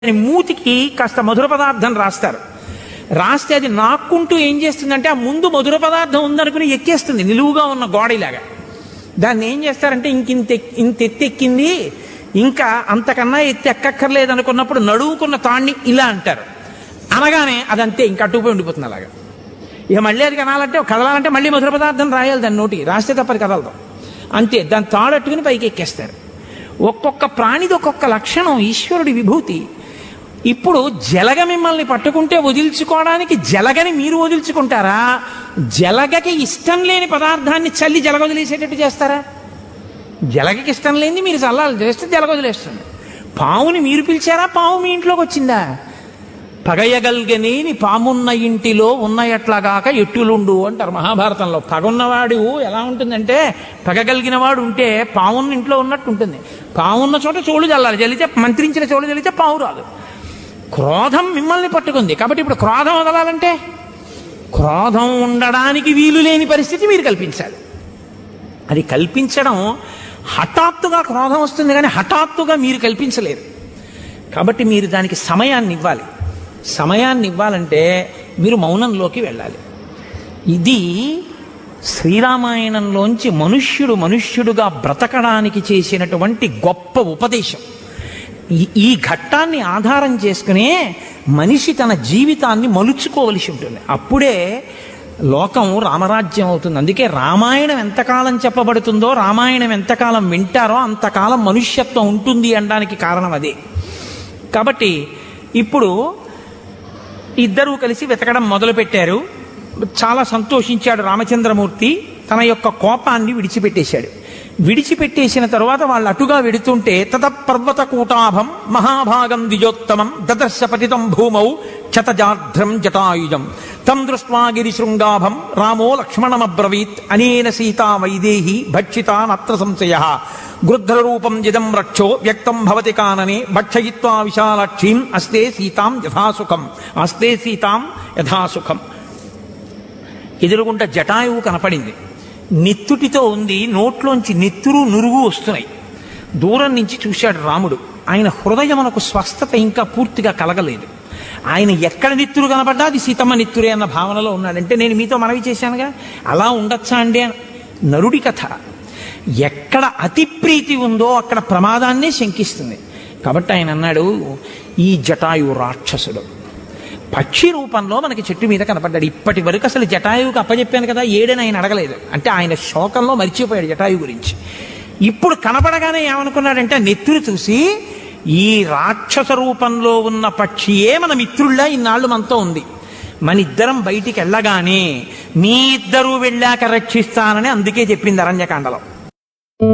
అని మూతికి కాస్త మధుర పదార్థం రాస్తారు రాస్తే అది నాక్కుంటూ ఏం చేస్తుందంటే ఆ ముందు మధుర పదార్థం ఉందనుకుని ఎక్కేస్తుంది నిలువుగా ఉన్న గోడలాగా దాన్ని ఏం చేస్తారంటే ఇంక ఇంత ఎక్- ఇంత ఎత్తి ఎక్కింది ఇంకా అంతకన్నా ఎత్తి ఎక్కక్కర్లేదు అనుకున్నప్పుడు నడువుకున్న తాణ్ణి ఇలా అంటారు అనగానే అదంతే ఇంకా అట్టుకుపోయి ఉండిపోతుంది అలాగా ఇక మళ్ళీ అది కనాలంటే కదలాలంటే మళ్ళీ మధుర పదార్థం రాయాలి దాని నోటికి రాస్తే తప్పది కదలదు అంతే దాన్ని తాడట్టుకుని పైకి ఎక్కేస్తారు ఒక్కొక్క ప్రాణిది ఒక్కొక్క లక్షణం ఈశ్వరుడి విభూతి ఇప్పుడు జలగ మిమ్మల్ని పట్టుకుంటే వదిల్చుకోవడానికి జలగని మీరు వదిల్చుకుంటారా జలగకి ఇష్టం లేని పదార్థాన్ని చల్లి జలగ వదిలేసేటట్టు చేస్తారా జలగకి ఇష్టం లేనిది మీరు చల్లాలి చేస్తే జలగ వదిలేస్తుంది పావుని మీరు పిలిచారా పావు మీ ఇంట్లోకి వచ్చిందా పగయగల్గనేని పామున్న ఇంటిలో ఉన్నయట్లాగాక ఎట్టులుండు అంటారు మహాభారతంలో పగున్నవాడు ఎలా ఉంటుందంటే పగగలిగిన వాడు ఉంటే పావున్న ఇంట్లో ఉన్నట్టు ఉంటుంది పావున్న చోట చోళ్ళు చల్లాలి చల్లితే మంత్రించిన చోళ్ళు చల్లితే పావు రాదు క్రోధం మిమ్మల్ని పట్టుకుంది కాబట్టి ఇప్పుడు క్రోధం వదలాలంటే క్రోధం ఉండడానికి వీలు లేని పరిస్థితి మీరు కల్పించాలి అది కల్పించడం హఠాత్తుగా క్రోధం వస్తుంది కానీ హఠాత్తుగా మీరు కల్పించలేరు కాబట్టి మీరు దానికి సమయాన్ని ఇవ్వాలి సమయాన్ని ఇవ్వాలంటే మీరు మౌనంలోకి వెళ్ళాలి ఇది శ్రీరామాయణంలోంచి మనుష్యుడు మనుష్యుడుగా బ్రతకడానికి చేసినటువంటి గొప్ప ఉపదేశం ఈ- ఈ ఘట్టాన్ని ఆధారం చేసుకునే మనిషి తన జీవితాన్ని మలుచుకోవలసి ఉంటుంది అప్పుడే లోకం రామరాజ్యం అవుతుంది అందుకే రామాయణం ఎంతకాలం చెప్పబడుతుందో రామాయణం ఎంతకాలం వింటారో అంతకాలం మనుష్యత్వం ఉంటుంది అనడానికి కారణం అదే కాబట్టి ఇప్పుడు ఇద్దరూ కలిసి వెతకడం మొదలుపెట్టారు చాలా సంతోషించాడు రామచంద్రమూర్తి తన యొక్క కోపాన్ని విడిచిపెట్టేశాడు విడిచిపెట్టేసిన తరువాత వాళ్ళు అటుగా వెడుతుంటే తత పర్వత కూటాభం మహాభాగం ద్విజోత్తమం దదర్శ పతితం భూమౌ చతజాఢ్రం జటాయుజం తం దృష్ట్వా గిరిశృంగాభం రామో లక్ష్మణమబ్రవీత్ అనేన సీతా వైదేహి భక్షితా నత్ర సంశయ గృధ్రరూపం జిదం రక్షో వ్యక్తం భవతి కాననే భక్షయిత్వా విశాలాక్షీం అస్తే సీతాం యథాసుఖం అస్తే సీతాం యథాసుఖం ఎదురుగుంట జటాయువు కనపడింది నెత్తుటితో ఉంది నోట్లోంచి నెత్తురు నురుగు వస్తున్నాయి దూరం నుంచి చూశాడు రాముడు ఆయన హృదయమునకు స్వస్థత ఇంకా పూర్తిగా కలగలేదు ఆయన ఎక్కడ నెత్తురు కనపడ్డా అది సీతమ్మ నెత్తురే అన్న భావనలో ఉన్నాడంటే నేను మీతో మనవి చేశానుగా అలా ఉండొచ్చా అండి అని. నరుడి కథ ఎక్కడ అతి ప్రీతి ఉందో అక్కడ ప్రమాదాన్నే శంకిస్తుంది కాబట్టి ఆయన అన్నాడు ఈ జటాయు రాక్షసుడు పక్షి రూపంలో మనకి చెట్టు మీద కనపడ్డాడు ఇప్పటి వరకు అసలు జటాయువుకి అప్పచెప్పాను కదా ఏడని ఆయన అడగలేదు అంటే ఆయన శోకంలో మర్చిపోయాడు జటాయు గురించి ఇప్పుడు కనపడగానే ఏమనుకున్నాడంటే ఆ నెత్తురు చూసి ఈ రాక్షస రూపంలో ఉన్న పక్షియే మన మిత్రుల్లా ఇన్నాళ్ళు మనతో ఉంది మన ఇద్దరం బయటికి వెళ్ళగానే మీ ఇద్దరూ వెళ్ళాక రక్షిస్తానని అందుకే చెప్పింది అరణ్యకాండలో